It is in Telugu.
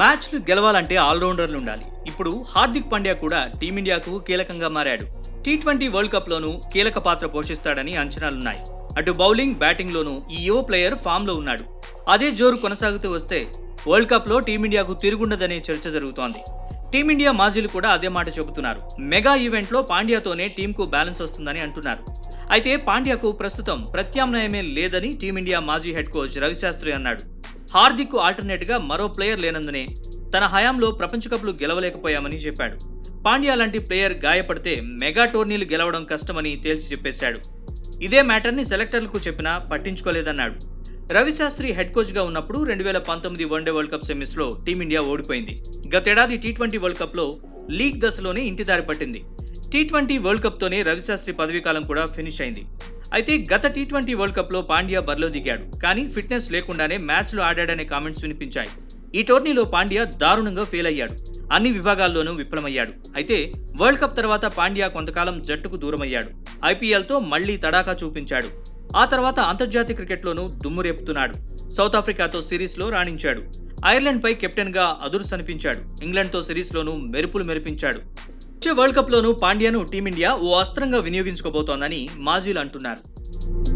మ్యాచ్లు గెలవాలంటే ఆల్రౌండర్లు ఉండాలి ఇప్పుడు హార్దిక్ పాండ్యా కూడా టీమిండియాకు కీలకంగా మారాడు టీ ట్వంటీ వరల్డ్ కప్ లోనూ కీలక పాత్ర పోషిస్తాడని అంచనాలున్నాయి అటు బౌలింగ్ బ్యాటింగ్ లోనూ ఈ యువ ప్లేయర్ ఫామ్ లో ఉన్నాడు అదే జోరు కొనసాగుతూ వస్తే వరల్డ్ కప్ లో టీమిండియాకు తిరుగుండదనే చర్చ జరుగుతోంది టీమిండియా మాజీలు కూడా అదే మాట చెబుతున్నారు మెగా ఈవెంట్ లో పాండ్యాతోనే టీంకు బ్యాలెన్స్ వస్తుందని అంటున్నారు అయితే పాండ్యాకు ప్రస్తుతం ప్రత్యామ్నాయమే లేదని టీమిండియా మాజీ హెడ్ కోచ్ రవిశాస్త్రి అన్నాడు హార్దిక్ ఆల్టర్నేట్ గా మరో ప్లేయర్ లేనందునే తన హయాంలో ప్రపంచ కప్లు గెలవలేకపోయామని చెప్పాడు పాండ్యా లాంటి ప్లేయర్ గాయపడితే మెగా టోర్నీలు గెలవడం కష్టమని తేల్చి చెప్పేశాడు ఇదే మ్యాటర్ని సెలెక్టర్లకు చెప్పినా పట్టించుకోలేదన్నాడు రవిశాస్త్రి హెడ్ కోచ్ గా ఉన్నప్పుడు రెండు వేల పంతొమ్మిది వన్డే వరల్డ్ కప్ సెమీస్ లో టీమిండియా ఓడిపోయింది గతేడాది టీ ట్వంటీ వరల్డ్ కప్ లో లీగ్ దశలోనే ఇంటి దారి పట్టింది టీ ట్వంటీ వరల్డ్ కప్ తోనే రవిశాస్త్రి పదవీకాలం కూడా ఫినిష్ అయింది అయితే గత టీ ట్వంటీ వరల్డ్ కప్ లో పాండ్యా బరిలో దిగాడు కానీ ఫిట్నెస్ లేకుండానే మ్యాచ్లు ఆడాడనే కామెంట్స్ వినిపించాయి ఈ టోర్నీలో పాండ్యా దారుణంగా ఫెయిల్ అయ్యాడు అన్ని విభాగాల్లోనూ విఫలమయ్యాడు అయితే వరల్డ్ కప్ తర్వాత పాండ్యా కొంతకాలం జట్టుకు దూరమయ్యాడు ఐపీఎల్తో మళ్లీ తడాకా చూపించాడు ఆ తర్వాత అంతర్జాతీయ క్రికెట్లోనూ దుమ్ము రేపుతున్నాడు సౌత్ ఆఫ్రికాతో సిరీస్లో రాణించాడు ఐర్లాండ్పై కెప్టెన్గా అదుర్సనిపించాడు ఇంగ్లాండ్తో సిరీస్లోనూ మెరుపులు మెరిపించాడు వచ్చే వరల్డ్ కప్లోనూ పాండ్యాను టీమిండియా ఓ అస్త్రంగా వినియోగించుకోబోతోందని మాజీలు అంటున్నారు